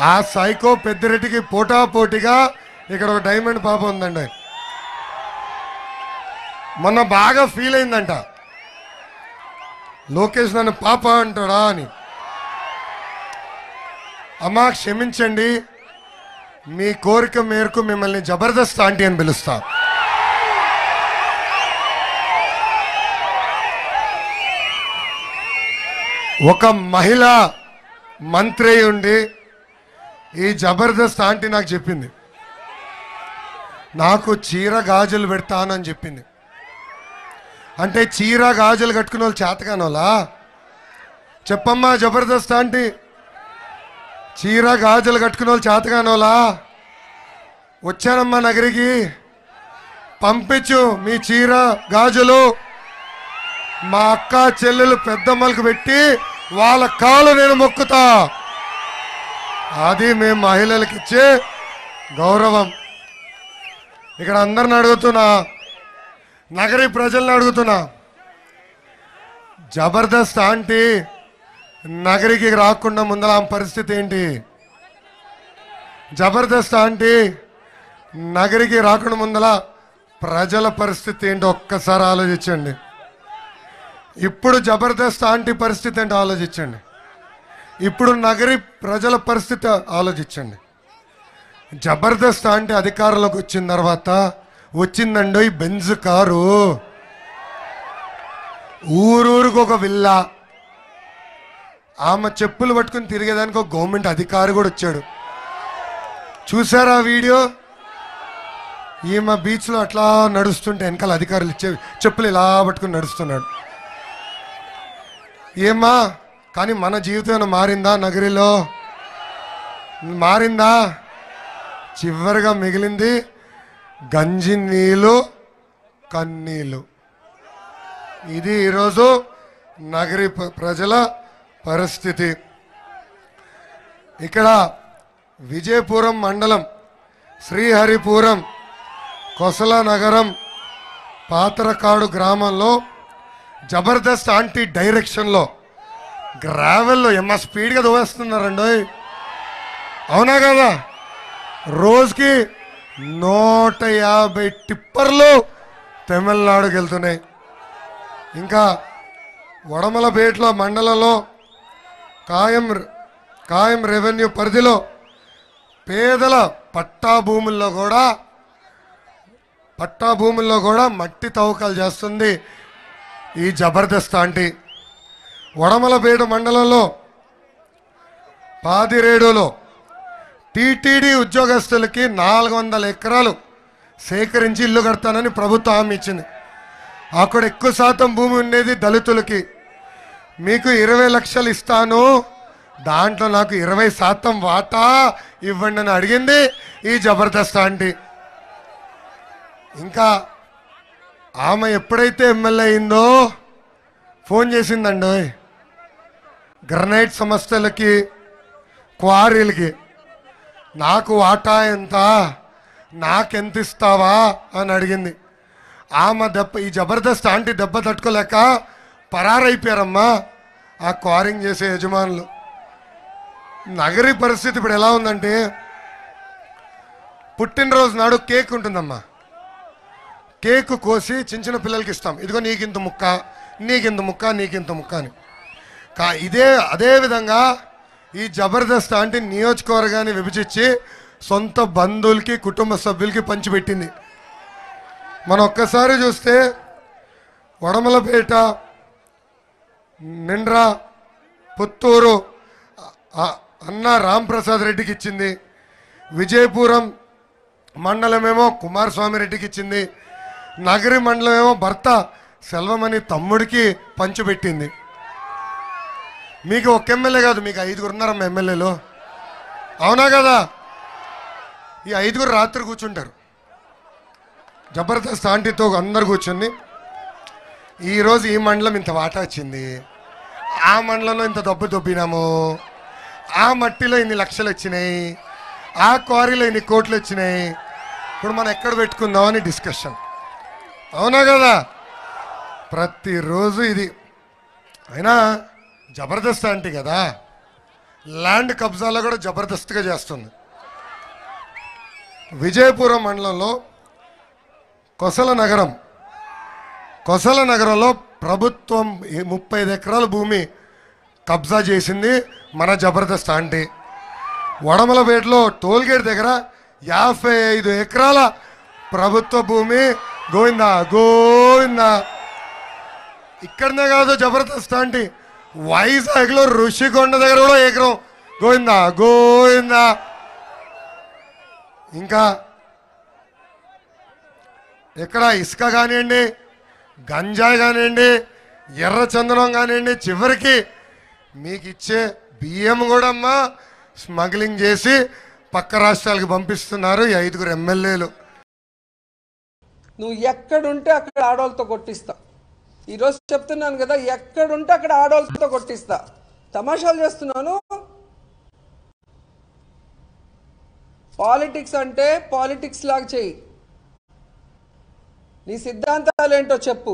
ఆ సైకో పెద్దిరెడ్డికి పోటా పోటీగా ఇక్కడ ఒక డైమండ్ పాప ఉందండి మొన్న బాగా ఫీల్ అయిందంట లోకేష్ నన్ను పాప అంటాడా అని అమ్మా క్షమించండి మీ కోరిక మేరకు మిమ్మల్ని జబర్దస్త్ ఆంటీ అని పిలుస్తా ఒక మహిళ మంత్రి అయి ఉండి ఈ జబర్దస్త్ ఆంటీ నాకు చెప్పింది నాకు చీర గాజులు పెడతానని చెప్పింది అంటే చీర గాజులు కట్టుకునే వాళ్ళు చేతగానోలా చెప్పమ్మా జబర్దస్త్ ఆంటీ చీర గాజులు కట్టుకునే వాళ్ళు చేతగానోలా వచ్చానమ్మా నగరికి పంపించు మీ చీర గాజులు మా అక్క చెల్లెలు పెద్దమ్మలకు పెట్టి వాళ్ళ కాలు నేను మొక్కుతా అది మేము మహిళలకు ఇచ్చే గౌరవం ఇక్కడ అందరిని అడుగుతున్నా నగరి ప్రజల్ని అడుగుతున్నా జబర్దస్త్ ఆంటీ నగరికి రాకుండా ముందర ఆమె పరిస్థితి ఏంటి జబర్దస్త్ ఆంటీ నగరికి రాకుండా ముందల ప్రజల పరిస్థితి ఏంటో ఒక్కసారి ఆలోచించండి ఇప్పుడు జబర్దస్త్ ఆంటీ పరిస్థితి ఏంటో ఆలోచించండి ఇప్పుడు నగరి ప్రజల పరిస్థితి ఆలోచించండి జబర్దస్త్ ఆంటీ అధికారంలోకి వచ్చిన తర్వాత వచ్చిందండి ఈ బెంజ్ కారు ఊరూరికి ఒక విల్లా ఆమె చెప్పులు పట్టుకుని తిరిగేదానికి ఒక గవర్నమెంట్ అధికారి కూడా వచ్చాడు చూసారా వీడియో ఈమె బీచ్లో అట్లా నడుస్తుంటే వెనకాల అధికారులు ఇచ్చే చెప్పులు ఇలా పట్టుకుని నడుస్తున్నాడు ఏమా కానీ మన జీవితం ఏమైనా మారిందా నగరిలో మారిందా చివరిగా మిగిలింది గంజి నీళ్ళు కన్నీళ్ళు ఇది ఈరోజు నగరి ప- ప్రజల పరిస్థితి ఇక్కడ విజయపురం మండలం శ్రీహరిపురం కొసల నగరం పాతరకాడు గ్రామంలో జబర్దస్త్ ఆంటీ డైరెక్షన్లో గ్రావెల్లో ఏమన్నా స్పీడ్గా దోవేస్తున్నారండి అవునా కదా రోజుకి నూట యాభై టిప్పర్లు తమిళనాడుకి వెళ్తున్నాయి ఇంకా వడమలపేటలో మండలంలో కాయం కాయం రెవెన్యూ పరిధిలో పేదల పట్టా భూముల్లో కూడా పట్టా భూముల్లో కూడా మట్టి తవ్వకాలు చేస్తుంది ఈ జబర్దస్త్ ఆంటీ వడమలపేట మండలంలో పాదిరేడులో టీటీడీ ఉద్యోగస్తులకి నాలుగు వందల ఎకరాలు సేకరించి ఇల్లు కడతానని ప్రభుత్వం హామీ ఇచ్చింది అక్కడ ఎక్కువ శాతం భూమి ఉండేది దళితులకి మీకు ఇరవై లక్షలు ఇస్తాను దాంట్లో నాకు ఇరవై శాతం వాటా ఇవ్వండి అని అడిగింది ఈ జబర్దస్త్ ఆంటీ ఇంకా ఆమె ఎప్పుడైతే ఎమ్మెల్యే అయిందో ఫోన్ చేసిందండి గ్రనైట్ సంస్థలకి క్వారీలకి నాకు వాటా ఎంత నాకెంత ఇస్తావా అని అడిగింది ఆమె దెబ్బ ఈ జబర్దస్త్ ఆంటీ దెబ్బ తట్టుకోలేక పరారైపోయారమ్మా ఆ క్వారింగ్ చేసే యజమానులు నగరి పరిస్థితి ఇప్పుడు ఎలా ఉందంటే పుట్టినరోజు నాడు కేక్ ఉంటుందమ్మా కేక్ కోసి చిన్న చిన్న పిల్లలకి ఇస్తాం ఇదిగో నీకింత ముక్క నీకింత ముక్క నీకింత ముక్క అని కా ఇదే అదే విధంగా ఈ జబర్దస్త్ ఆంటీ నియోజకవర్గాన్ని విభజించి సొంత బంధువులకి కుటుంబ సభ్యులకి పంచిపెట్టింది మనం ఒక్కసారి చూస్తే వడమలపేట నిండ్రా పుత్తూరు ఆ- అన్న రాంప్రసాద్ రెడ్డికి ఇచ్చింది విజయపురం మండలమేమో కుమారస్వామి రెడ్డికి ఇచ్చింది నగరి మండలమేమో భర్త సెల్వమణి తమ్ముడికి పంచిపెట్టింది మీకు ఒక ఎమ్మెల్యే కాదు మీకు ఐదుగురు ఉన్నారమ్మ ఎమ్మెల్యేలు అవునా కదా ఈ ఐదుగురు రాత్రి కూర్చుంటారు జబర్దస్త్ ఆంటీతో అందరు కూర్చుని ఈరోజు ఈ మండలం ఇంత వాటా వచ్చింది ఆ మండలంలో ఇంత దెబ్బ దొబ్బినాము ఆ మట్టిలో ఇన్ని లక్షలు వచ్చినాయి ఆ క్వారీలో ఇన్ని కోట్లు వచ్చినాయి ఇప్పుడు మనం ఎక్కడ పెట్టుకుందాం అని డిస్కషన్ అవునా కదా ప్రతిరోజు ఇది అయినా జబర్దస్త్ ఆంటీ కదా ల్యాండ్ కబ్జాలో కూడా జబర్దస్త్గా చేస్తుంది విజయపురం మండలంలో కొసల నగరం కొసల నగరంలో ప్రభుత్వం ఈ ముప్పై ఐదు ఎకరాల భూమి కబ్జా చేసింది మన జబర్దస్త్ ఆంటీ వడమలపేటలో టోల్గేట్ దగ్గర యాభై ఐదు ఎకరాల ప్రభుత్వ భూమి గోవిందా గోవిందా ఇక్కడనే కాదు జబర్దస్త్ ఆంటీ వైజాగ్లో ఋషికొండ దగ్గర కూడా ఎకరం గోవిందా గోవిందా ఇంకా ఇక్కడ ఇసుక కానివ్వండి గంజాయి కానివ్వండి ఎర్ర చందనం కానివ్వండి చివరికి మీకు ఇచ్చే బియ్యం కూడా అమ్మా స్మగ్లింగ్ చేసి పక్క రాష్ట్రాలకు పంపిస్తున్నారు ఈ ఐదుగురు ఎమ్మెల్యేలు నువ్వు ఎక్కడుంటే అక్కడ ఆడవాళ్ళతో కొట్టిస్తా ఈరోజు చెప్తున్నాను కదా ఎక్కడుంటే అక్కడ ఆడవాళ్ళతో కొట్టిస్తా తమాషాలు చేస్తున్నాను పాలిటిక్స్ అంటే పాలిటిక్స్ లాగా చెయ్యి నీ సిద్ధాంతాలు ఏంటో చెప్పు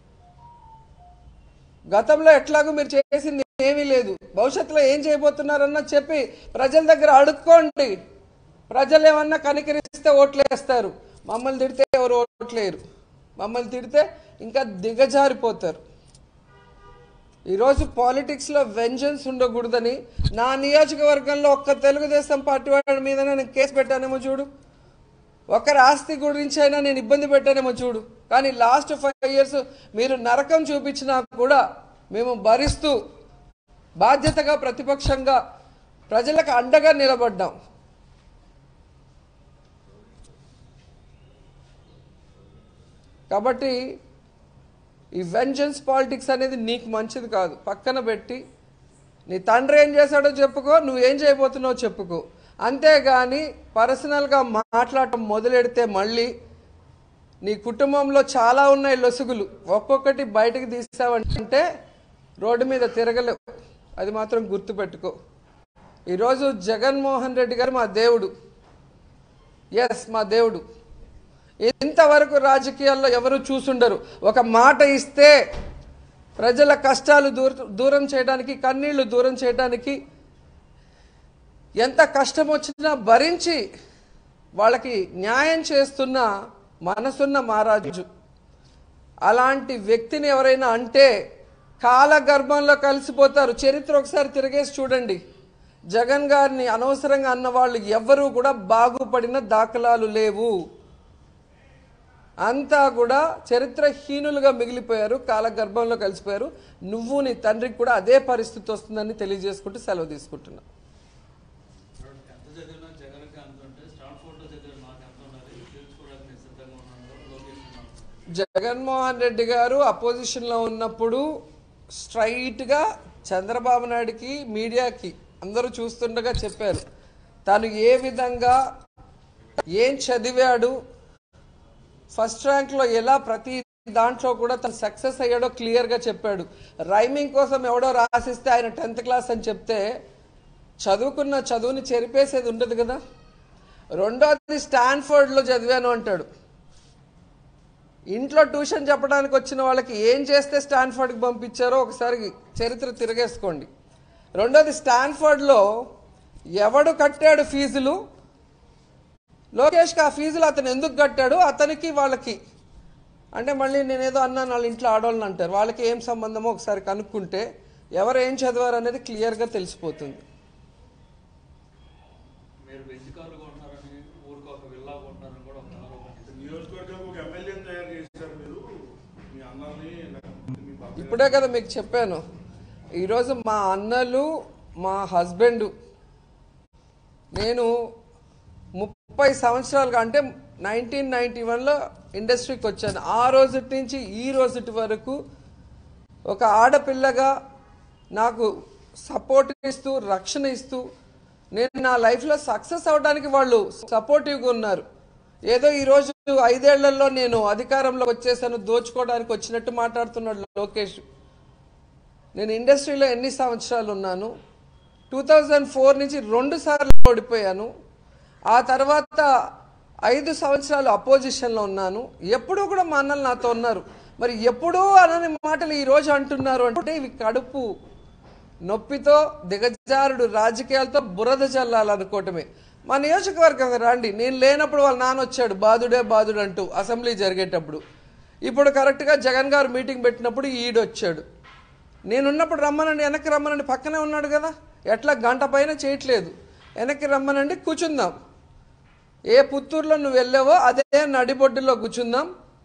గతంలో ఎట్లాగో మీరు చేసింది ఏమీ లేదు భవిష్యత్తులో ఏం చేయబోతున్నారన్న చెప్పి ప్రజల దగ్గర అడుక్కోండి ప్రజలు ఏమన్నా కనికరిస్తే ఓట్లేస్తారు మమ్మల్ని తిడితే ఎవరు ఓట్లేరు మమ్మల్ని తిడితే ఇంకా దిగజారిపోతారు ఈరోజు పాలిటిక్స్లో వెంజన్స్ ఉండకూడదని నా నియోజకవర్గంలో ఒక్క తెలుగుదేశం పార్టీ వాడి మీద నేను కేసు పెట్టానేమో చూడు ఒకరి ఆస్తి గురించి అయినా నేను ఇబ్బంది పెట్టానేమో చూడు కానీ లాస్ట్ ఫైవ్ ఇయర్స్ మీరు నరకం చూపించినా కూడా మేము భరిస్తూ బాధ్యతగా ప్రతిపక్షంగా ప్రజలకు అండగా నిలబడ్డాం కాబట్టి ఈ వెంజన్స్ పాలిటిక్స్ అనేది నీకు మంచిది కాదు పక్కన పెట్టి నీ తండ్రి ఏం చేశాడో చెప్పుకో నువ్వేం చేయబోతున్నావో చెప్పుకో అంతేగాని పర్సనల్గా మాట్లాడటం మొదలెడితే మళ్ళీ నీ కుటుంబంలో చాలా ఉన్నాయి లొసుగులు ఒక్కొక్కటి బయటకు తీసావంటే రోడ్డు మీద తిరగలేవు అది మాత్రం గుర్తుపెట్టుకో ఈరోజు జగన్మోహన్ రెడ్డి గారు మా దేవుడు ఎస్ మా దేవుడు ఇంతవరకు రాజకీయాల్లో ఎవరు చూసుండరు ఒక మాట ఇస్తే ప్రజల కష్టాలు దూర దూరం చేయడానికి కన్నీళ్లు దూరం చేయడానికి ఎంత కష్టం వచ్చినా భరించి వాళ్ళకి న్యాయం చేస్తున్న మనసున్న మహారాజు అలాంటి వ్యక్తిని ఎవరైనా అంటే కాలగర్భంలో కలిసిపోతారు చరిత్ర ఒకసారి తిరిగేసి చూడండి జగన్ గారిని అనవసరంగా అన్న వాళ్ళు ఎవ్వరూ కూడా బాగుపడిన దాఖలాలు లేవు అంతా కూడా చరిత్రహీనులుగా మిగిలిపోయారు కాలగర్భంలో కలిసిపోయారు నువ్వు నీ తండ్రికి కూడా అదే పరిస్థితి వస్తుందని తెలియజేసుకుంటూ సెలవు తీసుకుంటున్నా ఎంత చదివినా జగన్కి అంత ఉంటే స్టాన్ఫోర్డ్లో చదివిన నాకు ఎంత ఉండాలి తెలుసుకోవడానికి నేను సిద్ధంగా ఉన్నాను లోకేష్ ఉన్నాను జగన్మోహన్ రెడ్డి గారు అపోజిషన్లో ఉన్నప్పుడు స్ట్రైట్గా చంద్రబాబు నాయుడికి మీడియాకి అందరూ చూస్తుండగా చెప్పారు తను ఏ విధంగా ఏం చదివాడు ఫస్ట్ ర్యాంక్లో ఎలా ప్రతి దాంట్లో కూడా తను సక్సెస్ అయ్యాడో క్లియర్గా చెప్పాడు రైమింగ్ కోసం ఎవడో రాసిస్తే ఆయన టెన్త్ క్లాస్ అని చెప్తే చదువుకున్న చదువుని చెరిపేసేది ఉండదు కదా రెండోది స్టాన్ఫోర్డ్లో చదివాను అంటాడు ఇంట్లో ట్యూషన్ చెప్పడానికి వచ్చిన వాళ్ళకి ఏం చేస్తే స్టాన్ఫర్డ్కి పంపించారో ఒకసారి చరిత్ర తిరగేసుకోండి రెండోది స్టాన్ఫర్డ్లో ఎవడు కట్టాడు ఫీజులు లోకేష్కి ఆ ఫీజులు అతను ఎందుకు కట్టాడు అతనికి వాళ్ళకి అంటే మళ్ళీ నేనేదో అన్నాను వాళ్ళ ఇంట్లో ఆడవాళ్ళని అంటారు వాళ్ళకి ఏం సంబంధమో ఒకసారి కనుక్కుంటే ఎవరు ఏం చదివారు అనేది క్లియర్గా తెలిసిపోతుంది మీరు వెజ్ కార్లు కొంటున్నారని ఊరికి ఒక విల్లా కొంటున్నారని కూడా ఒక ఆరోపణ నియోజకవర్గానికి ఒక ఎమ్మెల్యేని తయారు చేశారు మీరు మీ అన్నల్ని మీ భర్త ఇప్పుడే కదా మీకు చెప్పాను ఈరోజు మా అన్నలు మా హస్బెండ్ నేను ముప్పై సంవత్సరాలుగా అంటే నైన్టీన్ నైన్టీ వన్లో ఇండస్ట్రీకి వచ్చాను ఆ రోజు నుంచి ఈ రోజుటి వరకు ఒక ఆడపిల్లగా నాకు సపోర్ట్ ఇస్తూ రక్షణ ఇస్తూ నేను నా లైఫ్లో సక్సెస్ అవ్వడానికి వాళ్ళు సపోర్టివ్గా ఉన్నారు ఏదో ఈరోజు ఐదేళ్లలో నేను అధికారంలోకి వచ్చేసాను దోచుకోవడానికి వచ్చినట్టు మాట్లాడుతున్నాడు లోకేష్ నేను ఇండస్ట్రీలో ఎన్ని సంవత్సరాలు ఉన్నాను టూ థౌజండ్ ఫోర్ నుంచి రెండు సార్లు ఓడిపోయాను ఆ తర్వాత ఐదు సంవత్సరాలు అపోజిషన్లో ఉన్నాను ఎప్పుడూ కూడా మా అన్నలు నాతో ఉన్నారు మరి ఎప్పుడూ అనని మాటలు ఈ రోజు అంటున్నారు అంటే ఇవి కడుపు నొప్పితో దిగజారుడు రాజకీయాలతో బురద చల్లాలనుకోవటమే మా నియోజకవర్గం రండి నేను లేనప్పుడు వాళ్ళ నాన్న వచ్చాడు బాధుడే బాధుడు అంటూ అసెంబ్లీ జరిగేటప్పుడు ఇప్పుడు కరెక్ట్గా జగన్ గారు మీటింగ్ పెట్టినప్పుడు ఈడొచ్చాడు నేనున్నప్పుడు రమ్మనండి వెనక్కి రమ్మనండి పక్కనే ఉన్నాడు కదా ఎట్లా గంట పైన చేయట్లేదు వెనక్కి రమ్మనండి కూర్చుందాం ఏ పుత్తూరులో నువ్వు వెళ్ళావో అదే నడిబొడ్డులో కూర్చుందాం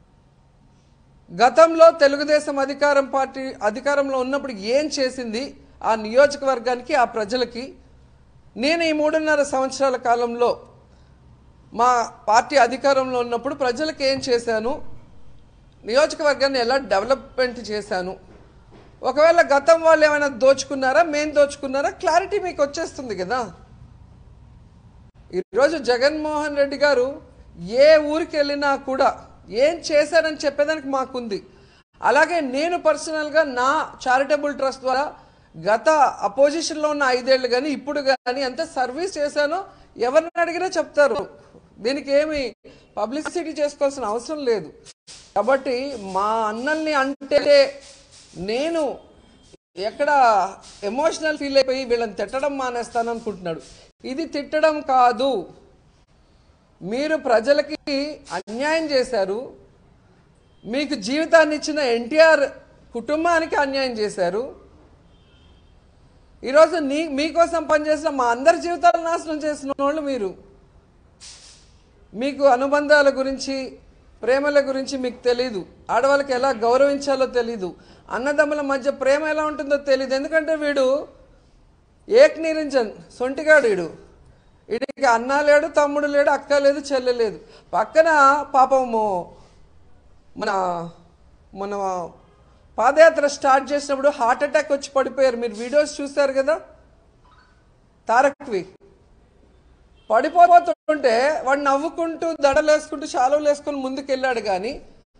గతంలో తెలుగుదేశం అధికారం పార్టీ అధికారంలో ఉన్నప్పుడు ఏం చేసింది ఆ నియోజకవర్గానికి ఆ ప్రజలకి నేను ఈ మూడున్నర సంవత్సరాల కాలంలో మా పార్టీ అధికారంలో ఉన్నప్పుడు ప్రజలకు ఏం చేశాను నియోజకవర్గాన్ని ఎలా డెవలప్మెంట్ చేశాను ఒకవేళ గతం వాళ్ళు ఏమైనా దోచుకున్నారా మేం దోచుకున్నారా క్లారిటీ మీకు వచ్చేస్తుంది కదా ఈరోజు జగన్మోహన్ రెడ్డి గారు ఏ ఊరికి వెళ్ళినా కూడా ఏం చేశారని చెప్పేదానికి మాకుంది అలాగే నేను పర్సనల్గా నా చారిటబుల్ ట్రస్ట్ ద్వారా గత అపోజిషన్లో ఉన్న ఐదేళ్ళు కానీ ఇప్పుడు కానీ ఎంత సర్వీస్ చేశానో ఎవరిని అడిగినా చెప్తారు దీనికి ఏమి పబ్లిసిటీ చేసుకోవాల్సిన అవసరం లేదు కాబట్టి మా అన్నల్ని అంటే నేను ఎక్కడ ఎమోషనల్ ఫీల్ అయిపోయి వీళ్ళని తిట్టడం మానేస్తాను అనుకుంటున్నాడు ఇది తిట్టడం కాదు మీరు ప్రజలకి అన్యాయం చేశారు మీకు జీవితాన్ని ఇచ్చిన ఎన్టీఆర్ కుటుంబానికి అన్యాయం చేశారు ఈరోజు నీ మీకోసం పనిచేసిన మా అందరి జీవితాలు నాశనం చేసిన వాళ్ళు మీరు మీకు అనుబంధాల గురించి ప్రేమల గురించి మీకు తెలీదు ఆడవాళ్ళకి ఎలా గౌరవించాలో తెలీదు అన్నదమ్ముల మధ్య ప్రేమ ఎలా ఉంటుందో తెలీదు ఎందుకంటే వీడు ఏక్ నిరంజన్ సొంటిగాడు వీడు వీడికి అన్న లేడు తమ్ముడు లేడు అక్క లేదు చెల్లె లేదు పక్కన పాపము మన మన పాదయాత్ర స్టార్ట్ చేసినప్పుడు హార్ట్ అటాక్ వచ్చి పడిపోయారు మీరు వీడియోస్ చూస్తారు కదా తారక్వి పడిపోతుంటే వాడు నవ్వుకుంటూ దడలు వేసుకుంటూ శాలువలు వేసుకుని ముందుకు వెళ్ళాడు కానీ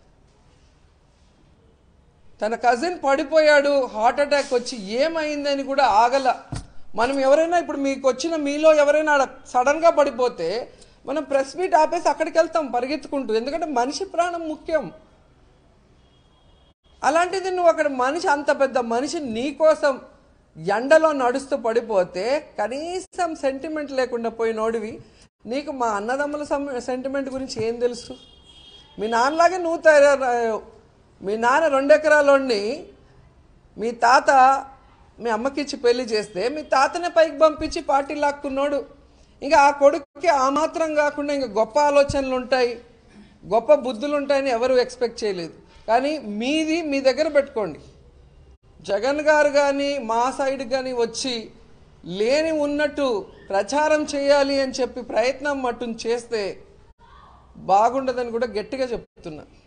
తన కజిన్ పడిపోయాడు హార్ట్ అటాక్ వచ్చి ఏమైందని కూడా ఆగల మనం ఎవరైనా ఇప్పుడు మీకు వచ్చిన మీలో ఎవరైనా ఆడ సడన్గా పడిపోతే మనం ప్రెస్ మీట్ ఆపేసి అక్కడికి వెళ్తాం పరిగెత్తుకుంటూ ఎందుకంటే మనిషి ప్రాణం ముఖ్యం అలాంటిది నువ్వు అక్కడ మనిషి అంత పెద్ద మనిషి నీ కోసం ఎండలో నడుస్తూ పడిపోతే కనీసం సెంటిమెంట్ లేకుండా పోయినోడివి నీకు మా అన్నదమ్ముల సెంటిమెంట్ గురించి ఏం తెలుసు మీ నాన్నలాగే నువ్వు తయారయ్యావు మీ నాన్న రెండు ఎకరాలోని మీ తాత మీ అమ్మకిచ్చి పెళ్లి చేస్తే మీ తాతనే పైకి పంపించి పార్టీ లాక్కున్నాడు ఇంకా ఆ కొడుకుకి ఆ మాత్రం కాకుండా ఇంకా గొప్ప ఆలోచనలు ఉంటాయి గొప్ప బుద్ధులు ఉంటాయని ఎవరు ఎక్స్పెక్ట్ చేయలేదు కానీ మీది మీ దగ్గర పెట్టుకోండి జగన్ గారు కానీ మా సైడ్ కానీ వచ్చి లేని ఉన్నట్టు ప్రచారం చేయాలి అని చెప్పి ప్రయత్నం మట్టును చేస్తే బాగుండదని కూడా గట్టిగా చెప్తున్నా